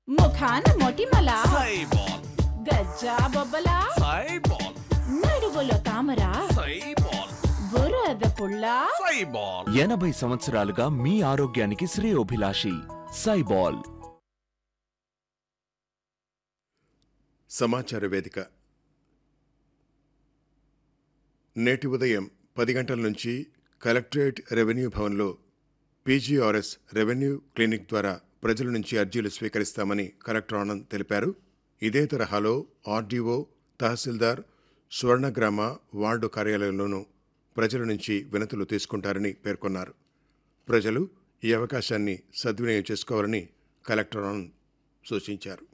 ముఖాన మొటిమల సైబాల్ గజ్జా బొబ్బల సైబాల్ నడుగులో తామర సైబాల్ బురద పుల్ల సైబాల్ ఎనభై సంవత్సరాలుగా మీ ఆరోగ్యానికి శ్రేయోభిలాషి సైబాల్ సమాచార వేదిక నేటి ఉదయం పది గంటల నుంచి కలెక్టరేట్ రెవెన్యూ భవన్లో పీజీఆర్ఎస్ రెవెన్యూ క్లినిక్ ద్వారా ప్రజల నుంచి అర్జీలు స్వీకరిస్తామని కలెక్టర్ ఆనంద్ తెలిపారు ఇదే తరహాలో ఆర్డీఓ తహసీల్దార్ స్వర్ణగ్రామ వార్డు కార్యాలయంలోనూ ప్రజల నుంచి వినతులు తీసుకుంటారని పేర్కొన్నారు ప్రజలు ఈ అవకాశాన్ని సద్వినియోగం చేసుకోవాలని కలెక్టర్ ఆనంద్ సూచించారు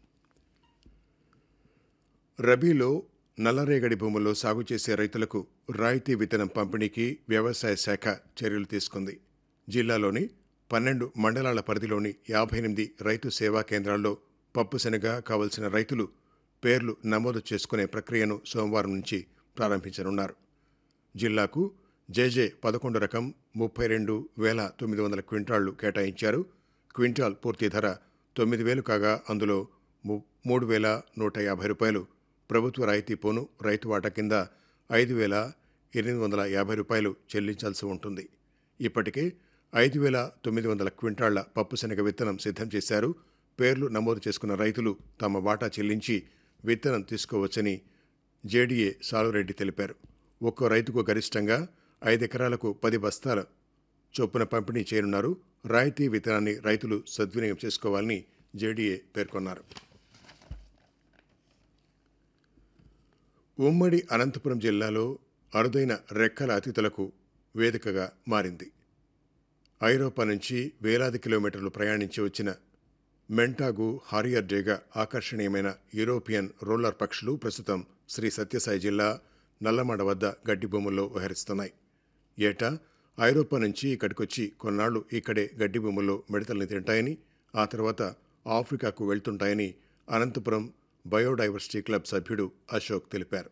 రబీలో నల్లరేగడి భూముల్లో సాగు చేసే రైతులకు రాయితీ విత్తనం పంపిణీకి వ్యవసాయ శాఖ చర్యలు తీసుకుంది జిల్లాలోని పన్నెండు మండలాల పరిధిలోని యాభై ఎనిమిది రైతు సేవా కేంద్రాల్లో పప్పు శనగ కావలసిన రైతులు పేర్లు నమోదు చేసుకునే ప్రక్రియను సోమవారం నుంచి ప్రారంభించనున్నారు జిల్లాకు జేజే పదకొండు రకం ముప్పై రెండు వేల తొమ్మిది వందల క్వింటాళ్లు కేటాయించారు క్వింటాల్ పూర్తి ధర తొమ్మిది వేలు కాగా అందులో ము- మూడు వేల నూట యాభై రూపాయలు ప్రభుత్వ రాయితీ పోను రైతు వాటా కింద ఐదు వేల ఎనిమిది వందల యాభై రూపాయలు చెల్లించాల్సి ఉంటుంది ఇప్పటికే ఐదు వేల తొమ్మిది వందల క్వింటాళ్ల పప్పు శనగ విత్తనం సిద్ధం చేశారు పేర్లు నమోదు చేసుకున్న రైతులు తమ వాటా చెల్లించి విత్తనం తీసుకోవచ్చని జేడీఏ సాలురెడ్డి తెలిపారు ఒక్కో రైతుకు గరిష్టంగా ఐదు ఎకరాలకు పది బస్తాల చొప్పున పంపిణీ చేయనున్నారు రాయితీ విత్తనాన్ని రైతులు సద్వినియోగం చేసుకోవాలని జేడీఏ పేర్కొన్నారు ఉమ్మడి అనంతపురం జిల్లాలో అరుదైన రెక్కల అతిథులకు వేదికగా మారింది ఐరోపా నుంచి వేలాది కిలోమీటర్లు ప్రయాణించి వచ్చిన మెంటాగు హారియర్ డేగా ఆకర్షణీయమైన యూరోపియన్ రోలర్ పక్షులు ప్రస్తుతం శ్రీ సత్యసాయి జిల్లా నల్లమాడ వద్ద గడ్డి భూముల్లో విహరిస్తున్నాయి ఏటా ఐరోపా నుంచి ఇక్కడికొచ్చి కొన్నాళ్లు ఇక్కడే గడ్డి భూముల్లో మిడతల్ని తింటాయని ఆ తర్వాత ఆఫ్రికాకు వెళ్తుంటాయని అనంతపురం బయోడైవర్సిటీ క్లబ్ సభ్యుడు అశోక్ తెలిపారు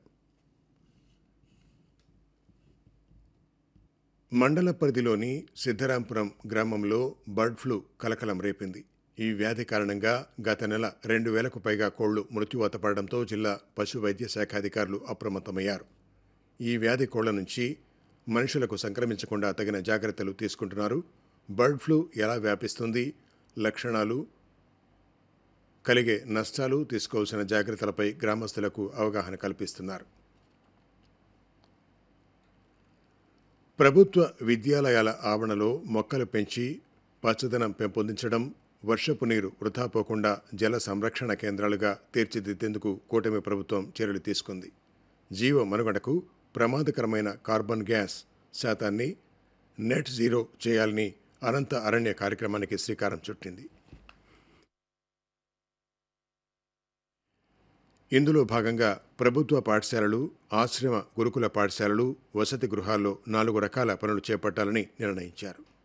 మండల పరిధిలోని సిద్ధరాంపురం గ్రామంలో బర్డ్ ఫ్లూ కలకలం రేపింది ఈ వ్యాధి కారణంగా గత నెల రెండు వేలకు పైగా కోళ్లు మృత్యువాత పడడంతో జిల్లా పశు వైద్య శాఖ అధికారులు అప్రమత్తమయ్యారు ఈ వ్యాధి కోళ్ల నుంచి మనుషులకు సంక్రమించకుండా తగిన జాగ్రత్తలు తీసుకుంటున్నారు బర్డ్ ఫ్లూ ఎలా వ్యాపిస్తుంది లక్షణాలు కలిగే నష్టాలు తీసుకోవాల్సిన జాగ్రత్తలపై గ్రామస్తులకు అవగాహన కల్పిస్తున్నారు ప్రభుత్వ విద్యాలయాల ఆవరణలో మొక్కలు పెంచి పచ్చదనం పెంపొందించడం వర్షపు నీరు వృధా పోకుండా జల సంరక్షణ కేంద్రాలుగా తీర్చిదిద్దేందుకు కూటమి ప్రభుత్వం చర్యలు తీసుకుంది జీవ మనుగడకు ప్రమాదకరమైన కార్బన్ గ్యాస్ శాతాన్ని నెట్ జీరో చేయాలని అనంత అరణ్య కార్యక్రమానికి శ్రీకారం చుట్టింది ఇందులో భాగంగా ప్రభుత్వ పాఠశాలలు ఆశ్రమ గురుకుల పాఠశాలలు వసతి గృహాల్లో నాలుగు రకాల పనులు చేపట్టాలని నిర్ణయించారు